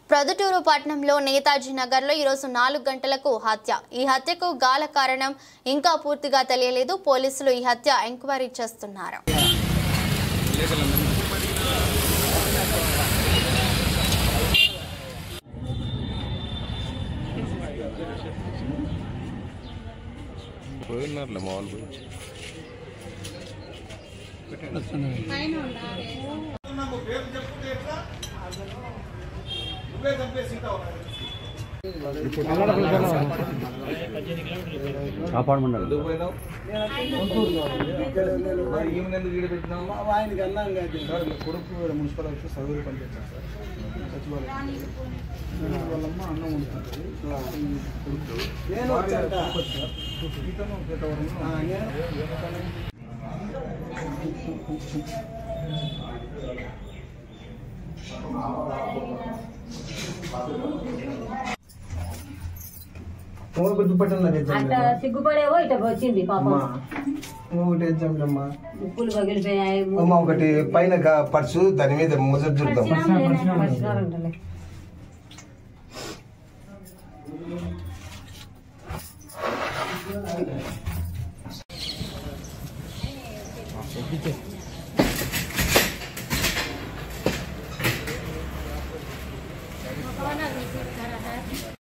ప్రొద్దుటూరు పట్టణంలో నేతాజీ నగర్లో ఈరోజు నాలుగు గంటలకు హత్య ఈ హత్యకు గాల కారణం ఇంకా పూర్తిగా తెలియలేదు పోలీసులు ఈ హత్య ఎంక్వైరీ చేస్తున్నారు పోయినారులే మామూలు పోయి కాపాడమన్నారు ఆయనకి అన్నాం కాదు సార్ మీ కొడుకు మున్సిపల్ ఆఫీస్ చదువులు పనిచేస్తాను సార్ సచివాలయం వాళ్ళమ్మ అన్నం వండుతుంది కొడుకు నేను వచ్చాక ఇతను గతవరం గుర్తుపట్టాను అట్లా సిగ్గుపడేవో ఇట్లా వచ్చింది పాపం ఒకటి ఎగ్జామ్ అమ్మా ముక్కులు పగిలిపోయాయి అమ్మ ఒకటి పైన గా- పర్సు దాని మీద ముసరు చూద్దాం పరిచినారంటలే.